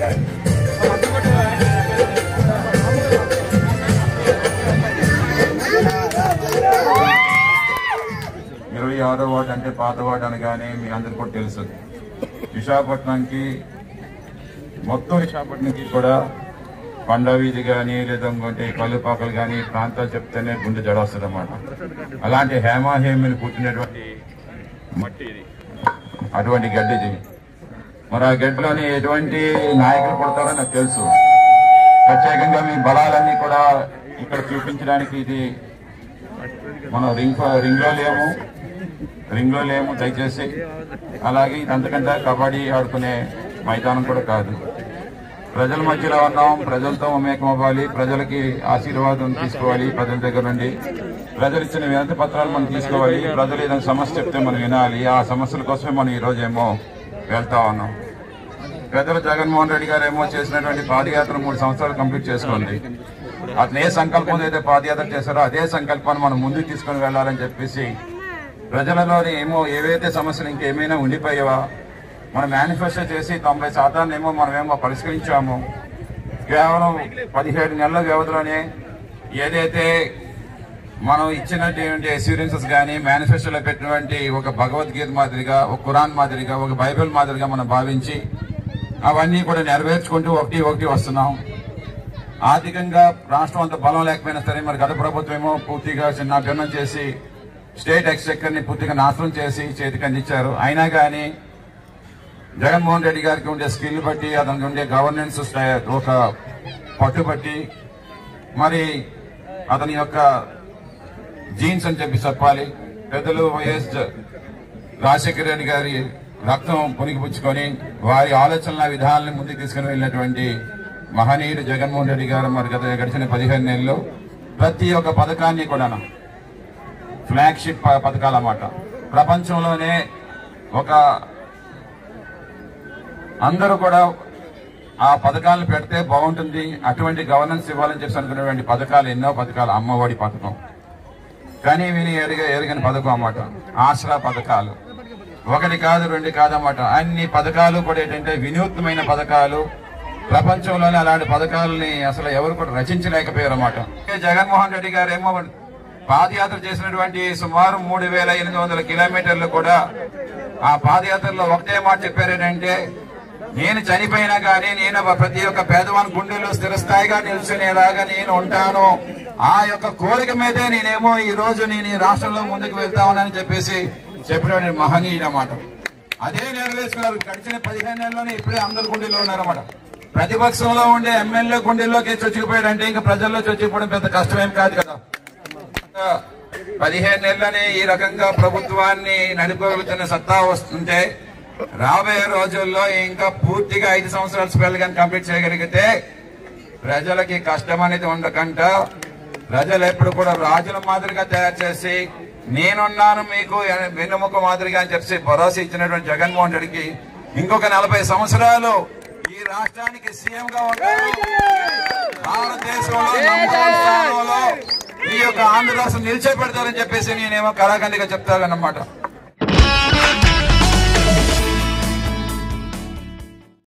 ఇరవై ఆరో వార్డు అంటే పాత వార్డు అనగానే మీ అందరికి కూడా తెలుసు విశాఖపట్నంకి మొత్తం విశాఖపట్నంకి కూడా కొండ వీధి కానీ లేదా ఇంకోటి కల్లుపాకలు కానీ ఈ ప్రాంతాలు చెప్తేనే గుండె జడొస్తుంది అనమాట అలాంటి హేమాహేమిని పుట్టినటువంటి మట్టి ఇది అటువంటి గడ్డిది మరి ఆ గడ్డిలోని ఎటువంటి నాయకులు పుడతారో నాకు తెలుసు ప్రత్యేకంగా మీ బలాలన్నీ కూడా ఇక్కడ చూపించడానికి ఇది మనం రింగ్ రింగ్ లో లేము రింగ్ లో లేము దయచేసి అలాగే ఇది అంతకంటే కబడ్డీ ఆడుకునే మైదానం కూడా కాదు ప్రజల మధ్యలో ఉన్నాం ప్రజలతో మమేకం అవ్వాలి ప్రజలకి ఆశీర్వాదం తీసుకోవాలి ప్రజల దగ్గర నుండి ప్రజలు ఇచ్చిన వినతి పత్రాలు మనం తీసుకోవాలి ప్రజలు ఏదైనా సమస్య చెప్తే మనం వినాలి ఆ సమస్యల కోసమే మనం ఈ రోజు ఏమో వెళ్తా ఉన్నాం పెద్దలు జగన్మోహన్ రెడ్డి గారు ఏమో చేసినటువంటి పాదయాత్ర మూడు సంవత్సరాలు కంప్లీట్ చేసుకోండి అతను ఏ సంకల్పం అయితే పాదయాత్ర చేశారో అదే సంకల్పాన్ని మనం ముందుకు తీసుకొని వెళ్ళాలని చెప్పేసి ప్రజలలోని ఏమో ఏవైతే సమస్యలు ఇంకేమైనా ఉండిపోయావా మనం మేనిఫెస్టో చేసి తొంభై శాతాన్ని ఏమో మనమేమో పరిష్కరించాము కేవలం పదిహేడు నెలల వ్యవధిలోనే ఏదైతే మనం ఇచ్చినటువంటి ఎస్యూరెన్సెస్ కానీ మేనిఫెస్టోలో పెట్టినటువంటి ఒక భగవద్గీత మాదిరిగా ఒక ఖురాన్ మాదిరిగా ఒక బైబిల్ మాదిరిగా మనం భావించి అవన్నీ కూడా నెరవేర్చుకుంటూ ఒకటి ఒకటి వస్తున్నాం ఆర్థికంగా రాష్ట్రం అంత బలం లేకపోయినా సరే మరి గత ప్రభుత్వం ఏమో పూర్తిగా చిన్న భిన్నం చేసి స్టేట్ ఎక్స్చెక్కర్ ని పూర్తిగా నాశనం చేసి చేతికి అందించారు అయినా కానీ జగన్మోహన్ రెడ్డి గారికి ఉండే స్కిల్ బట్టి అతనికి ఉండే గవర్నెన్స్ స్టై- ఒక పట్టుబట్టి మరి అతని యొక్క జీన్స్ అని చెప్పి చెప్పాలి పెద్దలు వైఎస్ జ- రాజశేఖర రెడ్డి గారి రక్తం పుణికిపుచ్చుకొని వారి ఆలోచనల విధానాలను ముందుకు తీసుకుని వెళ్ళినటువంటి మహనీయుడు జగన్మోహన్ రెడ్డి గారు మరి గత గడిచిన పదిహేను నెలల్లో ప్రతి ఒక్క పథకాన్ని కూడా ఫ్లాగ్షిప్ ప- పథకాలు అన్నమాట ప్రపంచంలోనే ఒక అందరూ కూడా ఆ పథకాలను పెడితే బాగుంటుంది అటువంటి గవర్నెన్స్ ఇవ్వాలని చెప్పి అనుకున్నటువంటి పథకాలు ఎన్నో పథకాలు అమ్మఒడి పథకం కానీ విని ఎరుగ ఎరగని పథకం అన్నమాట ఆసరా పథకాలు ఒకటి కాదు రెండు కాదన్నమాట అన్ని పథకాలు కూడా ఏంటంటే వినూత్నమైన పథకాలు ప్రపంచంలోనే అలాంటి పథకాలని అసలు ఎవరు కూడా రచించలేకపోయారు అన్నమాట జగన్మోహన్ రెడ్డి గారు ఏమో పాదయాత్ర చేసినటువంటి సుమారు మూడు వేల ఎనిమిది వందల కిలోమీటర్లు కూడా ఆ పాదయాత్రలో ఒకటే మాట చెప్పారు ఏంటంటే నేను చనిపోయినా కానీ నేను ప్రతి ఒక్క పేదవాని గుండెల్లో స్థిరస్థాయిగా నిల్చునేలాగా నేను ఉంటాను ఆ యొక్క కోరిక మీదే నేనేమో ఈ రోజు నేను ఈ రాష్ట్రంలో ముందుకు వెళ్తామని చెప్పేసి చెప్పినటువంటి మహనీయుడు అన్నమాట అదే నెరవేర్చుకున్నారు గడిచిన పదిహేను నెలల్లోనే ఇప్పుడే అందరు గుండెల్లో ఉన్నారన్నమాట ప్రతిపక్షంలో ఉండే ఎమ్మెల్యే గుండెల్లోకి చొచ్చిపోయాడంటే ఇంకా ప్రజల్లో చొచ్చిపోవడం పెద్ద కష్టమేం కాదు కదా పదిహేను నెలలని ఈ రకంగా ప్రభుత్వాన్ని నడిపగలుగుతున్న సత్తా వస్తుంటే రాబోయే రోజుల్లో ఇంకా పూర్తిగా ఐదు సంవత్సరాల స్పెల్ కానీ కంప్లీట్ చేయగలిగితే ప్రజలకి కష్టం అనేది ఉండకుండా ప్రజలు ఎప్పుడు కూడా రాజుల మాదిరిగా తయారు చేసి నేనున్నాను మీకు వెన్నుముక మాదిరిగా అని చెప్పి భరోసా ఇచ్చినటువంటి జగన్మోహన్ రెడ్డికి ఇంకొక నలభై సంవత్సరాలు ఈ రాష్ట్రానికి సీఎం గా ఉంటారు భారతదేశంలో నంబర్ వన్ స్థానంలో ఈ యొక్క ఆంధ్ర రాష్ట్రం నిలిచేపెడతారని చెప్పేసి నేనేమో కళాఖండిగా చెప్తానన్నమాట